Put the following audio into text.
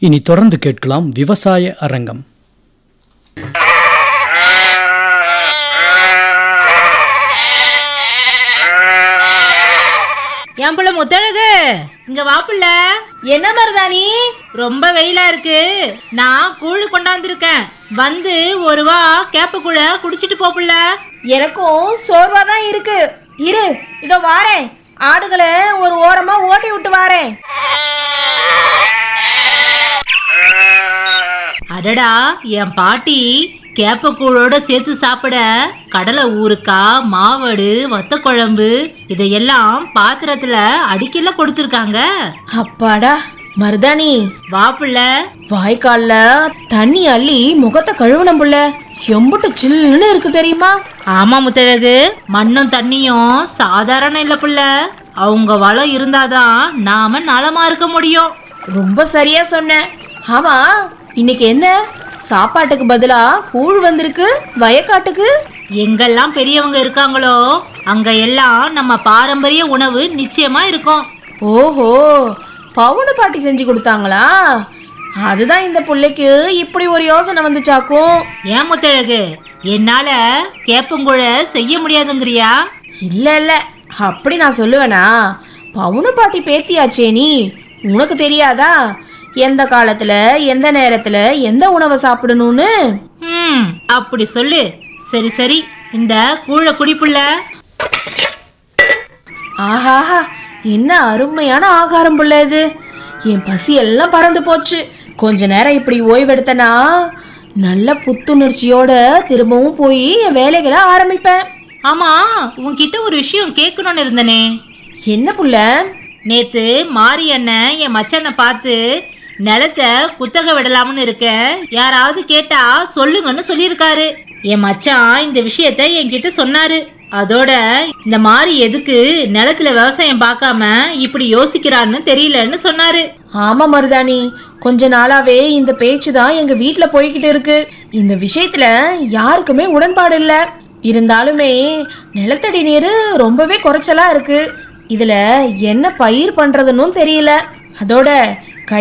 இனி தொடர்ந்து கேட்கலாம் விவசாய அரங்கம் என் புள்ள முத்தழகு இங்க வா புள்ள என்ன மருதாணி ரொம்ப வெயிலா இருக்கு நான் கூழ் கொண்டாந்துருக்கேன் வந்து ஒரு வா கேப்ப கூழ குடிச்சிட்டு போ புள்ள எனக்கும் சோர்வா தான் இருக்கு இரு இதோ வாரேன் ஆடுகளை ஒரு ஓரமா ஓட்டி விட்டு வாரேன் அடடா என் பாட்டி கேப்ப கூழோட சேர்த்து சாப்பிட கடலை ஊறுக்காய் மாவடு வத்த குழம்பு இதையெல்லாம் பாத்திரத்துல அடிக்கல கொடுத்துருக்காங்க அப்பாடா மருதாணி வா புள்ள வாய்க்கால்ல தண்ணி அள்ளி முகத்தை கழுவணும் புள்ள எம்புட்டு சில்லுன்னு இருக்கு தெரியுமா ஆமா முத்தழகு மண்ணும் தண்ணியும் சாதாரண இல்ல புள்ள அவங்க வளம் இருந்தாதான் நாம நலமா இருக்க முடியும் ரொம்ப சரியா சொன்ன ஆமா இன்னைக்கு என்ன சாப்பாட்டுக்கு பதிலா கூழ் வந்திருக்கு வயக்காட்டுக்கு எங்கெல்லாம் பெரியவங்க இருக்காங்களோ அங்க எல்லாம் நம்ம பாரம்பரிய உணவு நிச்சயமா இருக்கும் ஓஹோ பவுனு பாட்டி செஞ்சு கொடுத்தாங்களா அதுதான் இந்த புள்ளைக்கு இப்படி ஒரு யோசனை வந்துச்சாக்கும் ஏன் முத்தழகு என்னால கேப்பங்குழ செய்ய முடியாதுங்கிறியா இல்ல இல்ல அப்படி நான் சொல்லுவேனா பவுனு பாட்டி பேத்தியாச்சே நீ உனக்கு தெரியாதா எந்த காலத்துல எந்த நேரத்துல எந்த உணவை சாப்பிடணும்னு ம் அப்படி சொல்லு சரி சரி இந்த கூழ குடிப்புள்ள ஆஹாஹா என்ன அருமையான ஆகாரம் புள்ள இது என் பசி எல்லாம் பறந்து போச்சு கொஞ்ச நேரம் இப்படி ஓய்வெடுத்தனா நல்ல புத்துணர்ச்சியோட திரும்பவும் போய் என் வேலைகளை ஆரம்பிப்பேன் ஆமா உன்கிட்ட ஒரு விஷயம் கேட்கணும்னு இருந்தனே என்ன புள்ள நேத்து மாரி அண்ணன் என் மச்சானை பார்த்து நிலத்தை குத்தகை விடலாம்னு இருக்க யாராவது கேட்டா சொல்லுங்கன்னு சொல்லியிருக்காரு என் மச்சான் இந்த விஷயத்த என்கிட்ட சொன்னாரு அதோட இந்த மாரி எதுக்கு நிலத்துல விவசாயம் பார்க்காம இப்படி யோசிக்கிறான்னு தெரியலன்னு சொன்னாரு ஆமா மருதாணி கொஞ்ச நாளாவே இந்த பேச்சு தான் எங்க வீட்ல போய்கிட்டு இருக்கு இந்த விஷயத்துல யாருக்குமே உடன்பாடு இல்ல இருந்தாலுமே நிலத்தடி நீர் ரொம்பவே குறைச்சலா இருக்கு இதுல என்ன பயிர் பண்றதுன்னும் தெரியல அதோட